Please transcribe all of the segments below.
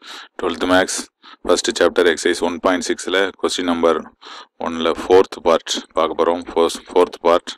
twelfth maths first chapter exercise one point சிக்ஸில் question number ஒன்னில் fourth part பார்க்க போகிறோம் ஃபோர்ஸ் ஃபோர்த் பார்ட்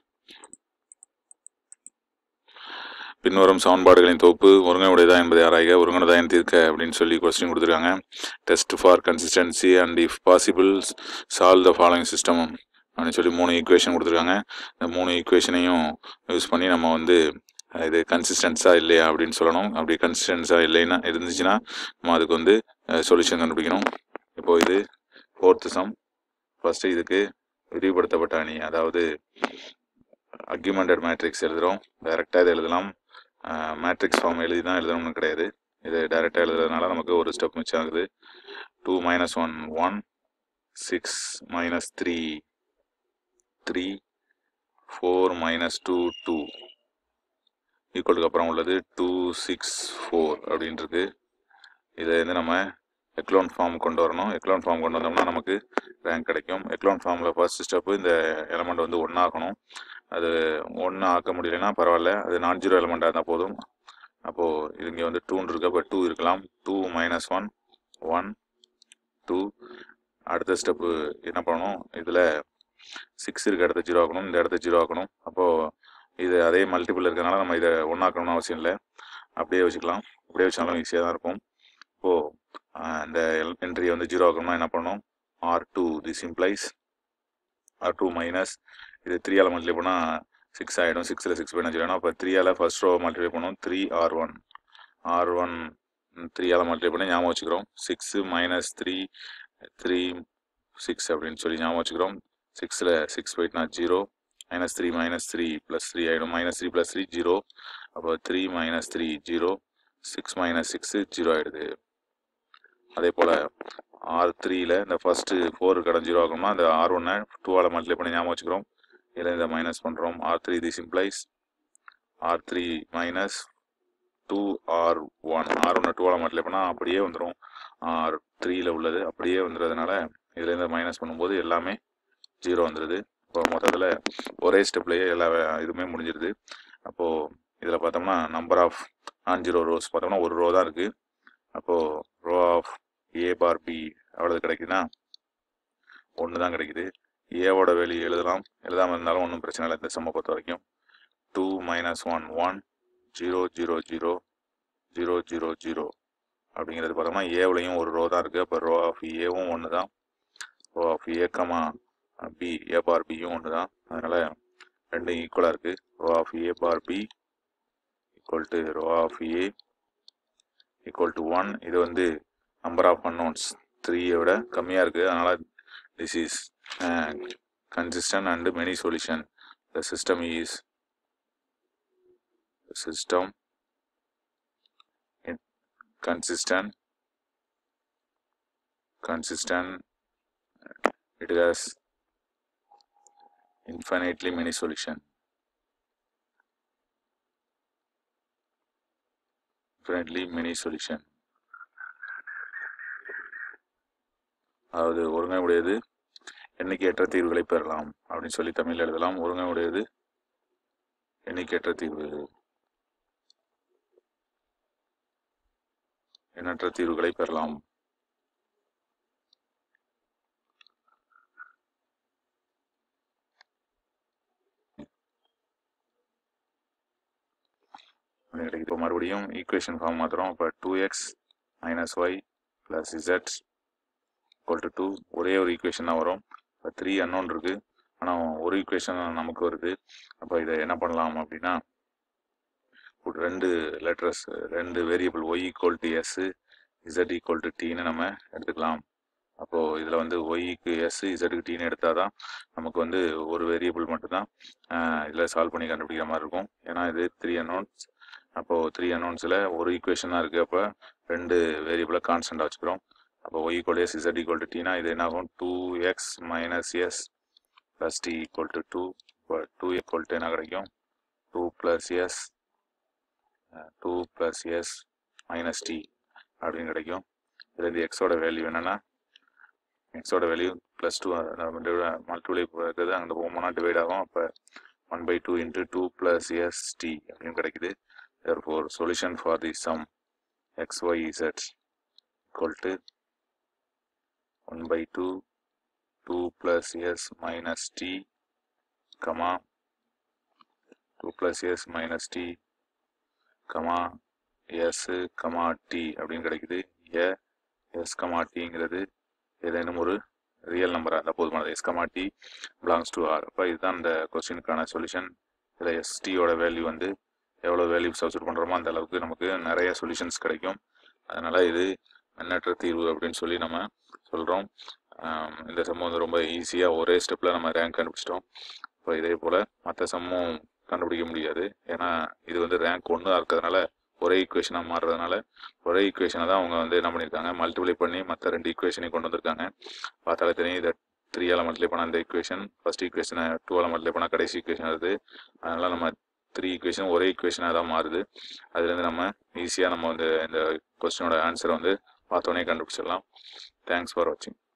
பின்வரும் சமன்பாடுகளின் தொகுப்பு ஒருங்கனுடையதா என்பதை ஆராய்க ஒருங்கனதா என தீர்க்க அப்படின்னு சொல்லி கொஸ்டின் கொடுத்துருக்காங்க test for consistency and if possible solve the following system அப்படின்னு சொல்லி மூணு ஈக்குவேஷன் கொடுத்துருக்காங்க இந்த மூணு ஈக்குவேஷனையும் யூஸ் பண்ணி நம்ம வந்து இது கன்சிஸ்டன்ஸாக இல்லையா அப்படின்னு சொல்லணும் அப்படி கன்சிஸ்டன்ஸாக இல்லைன்னா இருந்துச்சுன்னா நம்ம அதுக்கு வந்து சொல்யூஷன் கண்டுபிடிக்கணும் இப்போ இது ஃபோர்த்து சம் ஃபஸ்ட்டு இதுக்கு விரிவுபடுத்தப்பட்ட அணி அதாவது அக்யூமெண்டட் மேட்ரிக்ஸ் எழுதுகிறோம் டைரெக்டாக இதை எழுதலாம் மேட்ரிக்ஸ் ஃபார்ம் எழுதி தான் எழுதணும்னு கிடையாது இது டைரெக்டாக எழுதுறதுனால நமக்கு ஒரு ஸ்டெப் மிச்சம் ஆகுது two minus one one six minus three three four minus two two ஈக்குவலுக்கு அப்புறம் உள்ளது டூ சிக்ஸ் ஃபோர் அப்படின்றது இதை வந்து நம்ம எக்லோன் ஃபார்ம் கொண்டு வரணும் எக்லோன் ஃபார்ம் கொண்டு வந்தோம்னா நமக்கு ரேங்க் கிடைக்கும் எக்லோன் ஃபார்மில் ஃபர்ஸ்ட் ஸ்டெப்பு இந்த எலமெண்ட் வந்து ஒன்றாக்கணும் அது ஒன்று ஆக்க முடியலன்னா பரவாயில்ல அது நான் ஜீரோ எலமெண்ட்டாக இருந்தால் போதும் அப்போது இது இங்கே வந்து டூன்னு இருக்கு அப்போ டூ இருக்கலாம் two minus one one two அடுத்த ஸ்டெப்பு என்ன பண்ணணும் இதில் சிக்ஸ் இருக்க இடத்த ஜீரோ ஆக்கணும் இந்த இடத்த ஜீரோ ஆக்கணும் அப்போது இது அதே மல்டிபிள் இருக்கிறனால நம்ம இதை ஒன்றாக்கணும்னு அவசியம் இல்லை அப்படியே வச்சுக்கலாம் அப்படியே வச்சாலும் ஈஸியாக தான் இருக்கும் இப்போது இந்த என்ட்ரியை வந்து ஜீரோ ஆக்கணும்னா என்ன பண்ணணும் R two this implies R two minus இது த்ரீயால் மல்டிப்ளை பண்ணால் சிக்ஸ் ஆகிடும் சிக்ஸில் சிக்ஸ் பண்ண சொல்லணும் அப்போ த்ரீயால் ஃபர்ஸ்ட் ரோ மல்டிப்ளை பண்ணணும் three R one R one த்ரீயால் மல்டிப்ளை பண்ணி ஞாபகம் வச்சுக்கிறோம் six minus three three six அப்படின்னு சொல்லி ஞாபகம் வச்சுக்கிறோம் சிக்ஸில் சிக்ஸ் போயிட்டுனா zero minus three minus three plus three ஆகிடும் minus three plus three zero அப்போ three minus three zero six minus six zero ஆகிடுது அதே போல் ஆர் த்ரீயில் இந்த ஃபஸ்ட்டு ஃபோர் கடன் ஜீரோ ஆகணும்னா அந்த ஆர் ஒன்னை டூவால் மல்டிப்ளை பண்ணி ஞாபகம் வச்சுக்கிறோம் இதில் இதை மைனஸ் பண்ணுறோம் R three this implies R three minus two R one R ஒன்று டூவால் மல்டிப்ளை பண்ணால் அப்படியே வந்துடும் ஆர் த்ரீயில் உள்ளது அப்படியே வந்துடுறதுனால இதில் இருந்து மைனஸ் பண்ணும்போது எல்லாமே ஜீரோ வந்துடுது இப்போ மொத்தத்தில் ஒரே ஸ்டெப்லேயே எல்லா இதுவுமே முடிஞ்சிருது அப்போது இதில் பார்த்தோம்னா number of non zero rows பார்த்தோம்னா ஒரு ரோ தான் இருக்குது அப்போது row of A bar B எவ்வளவு கிடைக்குதுன்னா ஒன்று தான் கிடைக்குது ஏவோட வேல்யூ எழுதலாம் எழுதாமல் இருந்தாலும் ஒன்றும் பிரச்சனை இல்லை இந்த செம்மை பொறுத்த வரைக்கும் two minus one one zero zero zero zero zero zero அப்படிங்கிறது பார்த்தோம்னா ஏவிலையும் ஒரு ரோ தான் இருக்குது அப்போ ரோ ஆஃப் ஏவும் ஒன்று தான் ரோ ஆஃப் ஏக்கமா பி ஏ பார் பியும் ஒன்று தான் அதனால் ரெண்டும் ஈக்குவலாக இருக்குது row of A bar B equal to row of A equal to one இது வந்து நம்பர் ஆஃப் அன்னோன்ஸ் த்ரீயை விட கம்மியாக இருக்குது அதனால் this is consistent and many solution the system is system consistent consistent it has infinitely many solution infinitely many solution அதாவது ஒருங்கை உடையது எண்ணிக்கையற்ற தீர்வுகளை பெறலாம் அப்படின்னு சொல்லி தமிழ் எழுதலாம் ஒருங்கை உடையது எண்ணிக்கையற்ற தீர்வு எண்ணற்ற தீர்வுகளை பெறலாம் இப்போ மறுபடியும் ஈக்குவேஷன் ஃபார்ம் மாத்திரம் இப்போ two X minus Y plus Z equal to two ஒரே ஒரு ஈக்குவேஷன் தான் வரும் இப்போ த்ரீ அன்னோன் இருக்குது ஆனால் ஒரு ஈக்குவேஷன் நமக்கு வருது அப்போ இதை என்ன பண்ணலாம் அப்படின்னா ரெண்டு லெட்டர்ஸ் ரெண்டு variable Y equal to S Z equal to டீன்னு நம்ம எடுத்துக்கலாம் அப்போது இதில் வந்து ஒய்க்கு எஸ் இசட்டுக்கு டீன்னு எடுத்தால் தான் நமக்கு வந்து ஒரு வேரியபிள் மட்டும்தான் இதில் சால்வ் பண்ணி கண்டுபிடிக்கிற மாதிரி இருக்கும் ஏன்னா இது த்ரீ அனௌன்ஸ் அப்போது த்ரீ அனௌன்ஸில் ஒரு ஈக்குவேஷன் தான் இருக்குது அப்போ ரெண்டு வேரியபிளை கான்ஸ்டண்ட்டாக வச்சுக்கிறோம் அப்போ Y equal S Z equal to டீனா இது என்ன ஆகும் two X minus S plus T equal to two இப்போ டூ ஈக்குவல் டு என்ன கிடைக்கும் two plus S two plus S minus T அப்படின்னு கிடைக்கும் இதில் இந்த எக்ஸோட வேல்யூ என்னென்னா எக்ஸோட வேல்யூ ப்ளஸ் டூ மல்டிப்ளை இருக்குது அங்கே போகும்போனா டிவைட் ஆகும் அப்போ one by two into two plus S T அப்படின்னு கிடைக்குது therefore solution for the sum xyz equal to one by two two plus S minus T comma two plus S minus T comma S comma T அப்படின்னு கிடைக்குது A S comma டிங்கிறது ஏதேனும் ஒரு real நம்பராக இருந்தால் போதுமானது S comma T belongs to R அப்போ இதுதான் இந்த கொஸ்டினுக்கான சொல்யூஷன் இதில் எஸ்டியோட வேல்யூ வந்து எவ்வளோ வேல்யூ சப்ஸ்டியூட் பண்ணுறோமோ அந்த அளவுக்கு நமக்கு நிறைய சொல்யூஷன்ஸ் கிடைக்கும் அதனால் இது எண்ணற்ற தீர்வு அப்படின்னு சொல்லி நம்ம சொல்கிறோம் இந்த சம்மம் வந்து ரொம்ப ஈஸியாக ஒரே ஸ்டெப்பில் நம்ம ரேங்க் கண்டுபிடிச்சிட்டோம் இப்போ இதே போல் மற்ற சம்மும் கண்டுபிடிக்க முடியாது ஏன்னா இது வந்து ரேங்க் ஒன்று இருக்கிறதுனால ஒரே ஈக்குவேஷனாக மாறுறதுனால ஒரே ஈக்குவேஷனை தான் அவங்க வந்து என்ன பண்ணியிருக்காங்க மல்டிப்ளை பண்ணி மற்ற ரெண்டு ஈக்குவேஷனையும் கொண்டு வந்திருக்காங்க பார்த்தாலே தெரியும் இதை த்ரீயால் மல்டிப்ளை பண்ணால் அந்த ஈக்குவேஷன் ஃபஸ்ட் ஈக்குவேஷனை டூவால் மல்டிப்ளை பண்ணால் கடைசி ஈக்குவேஷன் வருது அதனால் நம்ம த்ரீ ஈக்குவேஷன் ஒரே ஈக்குவேஷனாக தான் மாறுது அதுலேருந்து நம்ம ஈஸியாக நம்ம வந்து இந்த கொஸ்டினோட ஆன்சரை வந்து பார்த்தோன்னே கண்டுபிடிச்சிடலாம் தேங்க்ஸ் ஃபார் வாட்சிங்